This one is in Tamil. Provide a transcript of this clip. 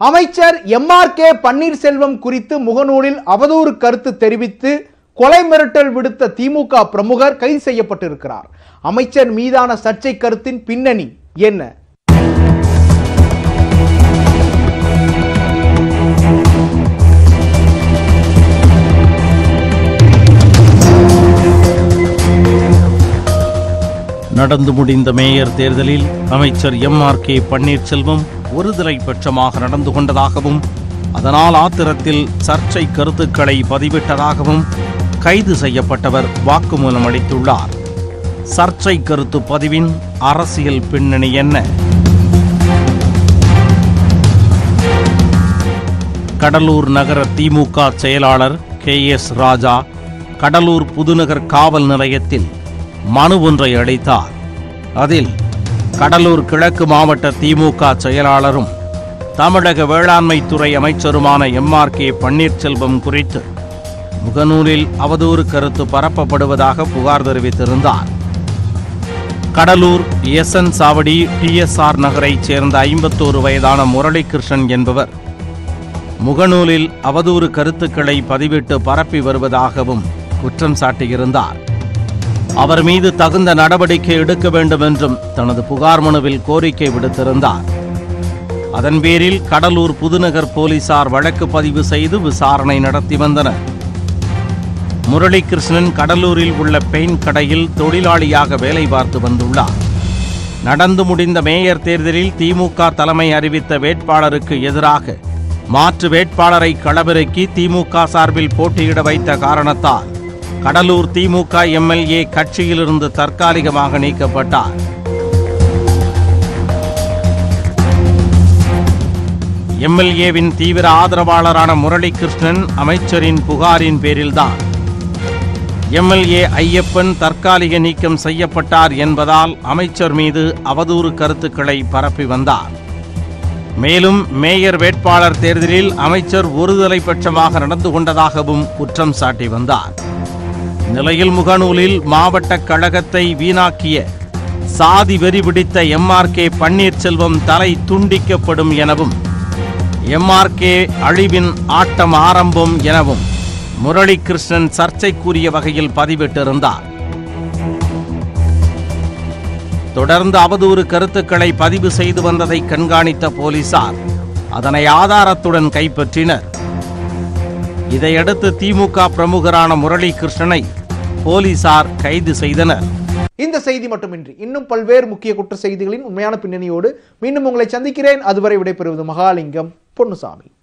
அமைச்சர் எம்ஆர் கே பன்னீர்செல்வம் குறித்து முகநூலில் அவதூறு கருத்து தெரிவித்து கொலை மிரட்டல் விடுத்த திமுக பிரமுகர் கைது செய்யப்பட்டிருக்கிறார் அமைச்சர் மீதான சர்ச்சை கருத்தின் பின்னணி என்ன நடந்து முடிந்த மேயர் தேர்தலில் அமைச்சர் எம் ஆர் கே பன்னீர்செல்வம் ஒருதலை பட்சமாக நடந்து கொண்டதாகவும் அதனால் ஆத்திரத்தில் சர்ச்சை கருத்துக்களை பதிவிட்டதாகவும் கைது செய்யப்பட்டவர் வாக்குமூலம் அளித்துள்ளார் சர்ச்சை கருத்து பதிவின் அரசியல் பின்னணி என்ன கடலூர் நகர திமுக செயலாளர் கே எஸ் ராஜா கடலூர் புதுநகர் காவல் நிலையத்தில் மனு ஒன்றை அளித்தார் அதில் கடலூர் கிழக்கு மாவட்ட திமுக செயலாளரும் தமிழக வேளாண்மை துறை அமைச்சருமான எம் ஆர் கே பன்னீர்செல்வம் குறித்து முகநூலில் அவதூறு கருத்து பரப்பப்படுவதாக புகார் தெரிவித்திருந்தார் கடலூர் எஸ் என் சாவடி டிஎஸ்ஆர் நகரைச் சேர்ந்த ஐம்பத்தோரு வயதான முரளிகிருஷ்ணன் என்பவர் முகநூலில் அவதூறு கருத்துக்களை பதிவிட்டு பரப்பி வருவதாகவும் குற்றம் சாட்டியிருந்தார் அவர் மீது தகுந்த நடவடிக்கை எடுக்க வேண்டும் என்றும் தனது புகார் மனுவில் கோரிக்கை விடுத்திருந்தார் அதன் பேரில் கடலூர் புதுநகர் போலீசார் வழக்கு பதிவு செய்து விசாரணை நடத்தி வந்தனர் முரளிகிருஷ்ணன் கடலூரில் உள்ள பெயிண்ட் கடையில் தொழிலாளியாக வேலை பார்த்து வந்துள்ளார் நடந்து முடிந்த மேயர் தேர்தலில் திமுக தலைமை அறிவித்த வேட்பாளருக்கு எதிராக மாற்று வேட்பாளரை களமிறக்கி திமுக சார்பில் போட்டியிட வைத்த காரணத்தால் கடலூர் திமுக எம்எல்ஏ கட்சியிலிருந்து தற்காலிகமாக நீக்கப்பட்டார் எம்எல்ஏவின் தீவிர ஆதரவாளரான முரளிகிருஷ்ணன் அமைச்சரின் புகாரின் பேரில்தான் எம்எல்ஏ ஐயப்பன் தற்காலிக நீக்கம் செய்யப்பட்டார் என்பதால் அமைச்சர் மீது அவதூறு கருத்துக்களை பரப்பி வந்தார் மேலும் மேயர் வேட்பாளர் தேர்தலில் அமைச்சர் ஒருதலை பட்சமாக நடந்து கொண்டதாகவும் குற்றம் சாட்டி வந்தார் நிலையில் முகநூலில் மாவட்ட கழகத்தை வீணாக்கிய சாதி வெறி பிடித்த எம்ஆர்கே பன்னீர்செல்வம் தலை துண்டிக்கப்படும் எனவும் எம்ஆர்கே அழிவின் ஆட்டம் ஆரம்பம் எனவும் முரளிகிருஷ்ணன் சர்ச்சைக்குரிய வகையில் பதிவிட்டிருந்தார் தொடர்ந்து அவதூறு கருத்துக்களை பதிவு செய்து வந்ததை கண்காணித்த போலீசார் அதனை ஆதாரத்துடன் கைப்பற்றினர் இதையடுத்து திமுக பிரமுகரான முரளிகிருஷ்ணனை போலீசார் கைது செய்தனர் இந்த செய்தி மட்டுமின்றி இன்னும் பல்வேறு முக்கிய குற்ற செய்திகளின் உண்மையான பின்னணியோடு மீண்டும் உங்களை சந்திக்கிறேன் அதுவரை விடைபெறுவது மகாலிங்கம் பொன்னுசாமி